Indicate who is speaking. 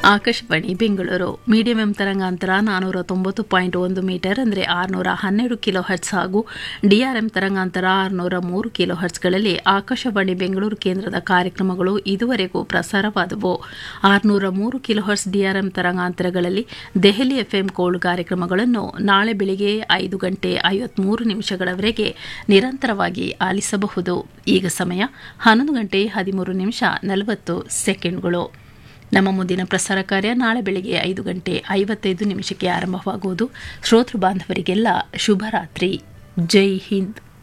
Speaker 1: Akashvani Bengaluru medium M ತರಂಗಾಂತರ ನಾನೂರ ತೊಂಬತ್ತು ಪಾಯಿಂಟ್ ಒಂದು ಮೀಟರ್ ಅಂದರೆ ಆರುನೂರ ಹನ್ನೆರಡು ಕಿಲೋ ಹರ್ಟ್ಸ್ ಹಾಗೂ ಡಿಆರ್ಎಂ ತರಂಗಾಂತರ ಆರುನೂರ ಮೂರು ಕಿಲೋ ಹರ್ಟ್ಸ್ಗಳಲ್ಲಿ ಆಕಾಶವಾಣಿ ಬೆಂಗಳೂರು ಕೇಂದ್ರದ ಕಾರ್ಯಕ್ರಮಗಳು ಇದುವರೆಗೂ ಪ್ರಸಾರವಾದವು ಆರುನೂರ ಮೂರು ಕಿಲೋ ಹರ್ಟ್ಸ್ ಡಿಆರ್ಎಂ ತರಂಗಾಂತರಗಳಲ್ಲಿ ದೆಹಲಿ ಎಫ್ಎಂ ಕೋಲ್ಡ್ ಕಾರ್ಯಕ್ರಮಗಳನ್ನು ನಾಳೆ ಬೆಳಿಗ್ಗೆ ಐದು ಗಂಟೆ ಐವತ್ಮೂರು ನಿಮಿಷಗಳವರೆಗೆ ನಿರಂತರವಾಗಿ ಆಲಿಸಬಹುದು ಈಗ ಸಮಯ ಹನ್ನೊಂದು ಗಂಟೆ ಹದಿಮೂರು ನಿಮಿಷ ನಲವತ್ತು ಸೆಕೆಂಡ್ಗಳು ನಮ್ಮ ಮುಂದಿನ ಪ್ರಸಾರ ಕಾರ್ಯ ನಾಳೆ ಬೆಳಿಗ್ಗೆ ಐದು ಗಂಟೆ ಐವತ್ತೈದು ನಿಮಿಷಕ್ಕೆ ಆರಂಭವಾಗುವುದು ಶ್ರೋತೃ ಬಾಂಧವರಿಗೆಲ್ಲ ಶುಭರಾತ್ರಿ ಜೈ ಹಿಂದ್